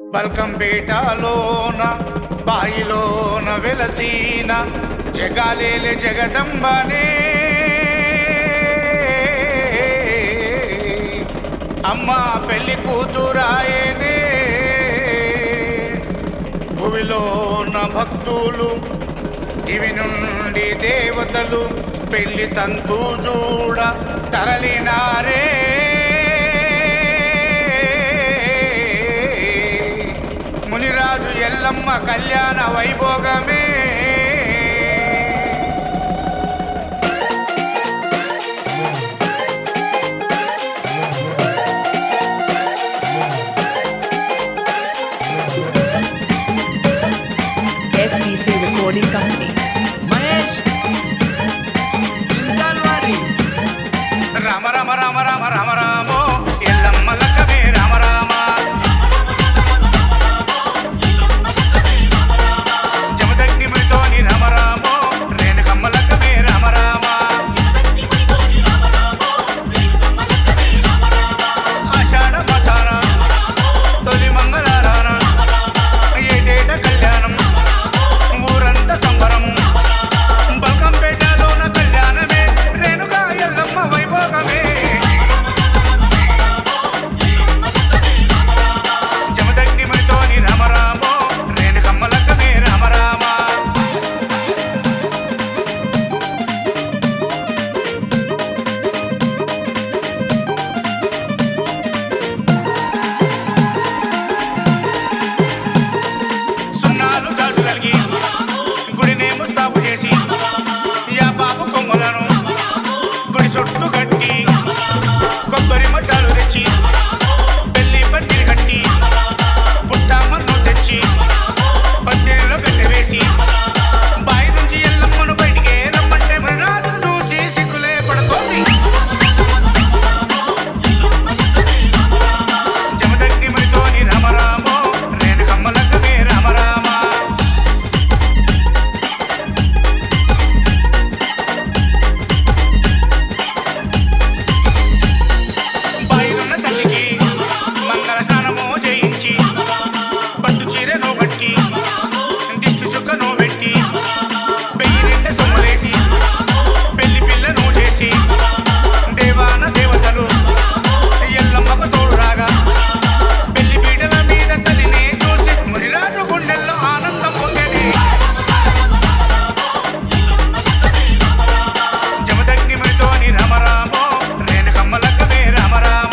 బల్కంపేటలోన బాయిలోన వెలసీన జగాలేలే జగదంబనే అమ్మ పెళ్లి కూతురాయనే భువిలోన భక్తులు దివి నుండి దేవతలు పెళ్లి తంతు చూడ తరలినారే మునిరాజు ఎల్లమ్మ కళ్యాణ వైభోగమే SVC Recording Company. Mahesh చింతల్వారి Rama Rama Rama Rama Rama రామో ఎల్లమ్మ లక్కమే రామ రామ జమదగ్నిమునితోని రామ రామో రేణుకమ్మ లక్కమే రామ రామ ఆషాఢ మసాన తొలి మంగళారాన ఏటేట కళ్యాణం ఊరంతా సంబరం బల్కంపేటలోన కళ్యాణమే రేణుకా ఎల్లమ్మ వైభోగమే జమదగ్నిమునితోని రామ రామో రేణుకమ్మ లక్కమే రామ రామ సున్నాలు జాజు కలిగి గుడినే ముస్తాబు చేసి యా బాబు కొమ్మలను గుడి చుట్టూ కట్టి కొబ్బరి మట్టాలు తెచ్చి పెళ్లి పందిరి కట్టి పుట్టామన్ను తెచ్చి పందిరిలో గడ్డి వేసి బాయి నుంచి ఎల్లమ్మను బయటికి రమ్మంటే మరి రాజును చూసి సిగ్గులే పడుతోంది జమదగ్ని మునితోని రామరామో రేణుకమ్మ లక్కమే రామరామ బాయిలున్న తల్లికి మంగళ స్నానము చేయించి పట్టు చీరను కట్టి దిష్టి చుక్కను పెట్టి పెయ్యి నిండా సొమ్ములేసి పెళ్లి పిల్లను చేసి దేవాన దేవతలు ఎల్లమ్మకు తోడు రాగా పెళ్లి పీటల మీద తల్లిని చూసి మునిరాజు గుండెల్లో ఆనందం పొందేది Jamadagni మునితోని రామరామో Renukamma లక్కమే రామరామ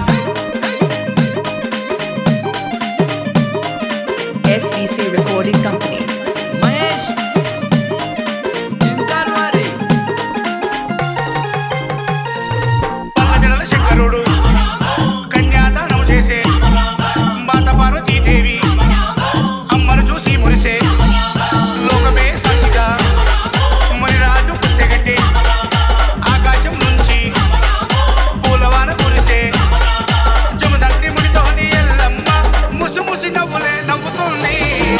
SVC Recording Company. Mahesh చింతల్వారి పల్లజడల శంకరుడు కన్యాదానం చేసే మాత పార్వతీదేవి అమ్మను చూసి మురిసే లోకమే సాక్షిగా మునిరాజు పుస్తెగట్టి ఆకాశం నుంచి పూలవాన కురిసే జమదగ్ని మునితోని ఎల్లమ్మ ముసి ముసి నవ్వులే నవ్వుతుంది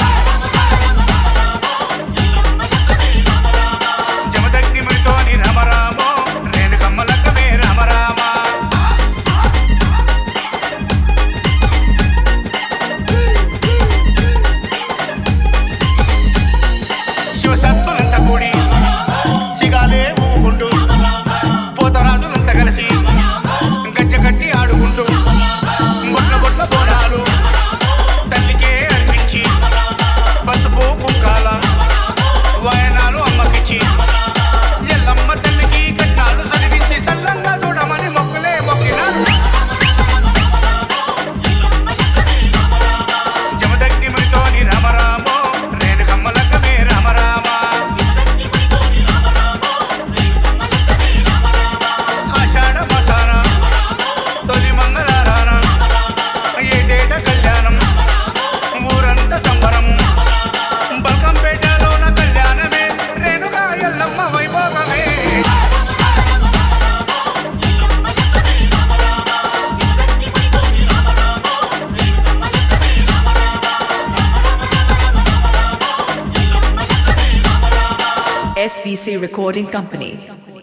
జమదగ్ని మునితోని రామరామో రేణుకమ్మ లక్కమే రామరామ శివసత్తులంతా కూడి సిగాలే ఊపుకుంటూ పోతరాజులంతా కలిసి గజ్జ కట్టి ఆడుకుంటూ బొట్ల బొట్ల బోనాలు తల్లికే అర్పించి పసుపు కుక్కాల వాయనాలు అమ్మకిచ్చి ఎల్లమ్మ తల్లికి కట్నాలు చదివించి సల్లంగా చూడమని మొక్కులే మొక్కినారు జమదగ్ని మునితోని రామరామో రేణుకమ్మ లక్కమే రామరామ ఆషాఢ మసాన తొలి మంగళారాన ఏటేట కళ్యాణం ఊరంతా సంబరం బల్కంపేటలోన కళ్యాణమే రేణుకా ఎల్లమ్మ వైభోగమే SVC Recording Company.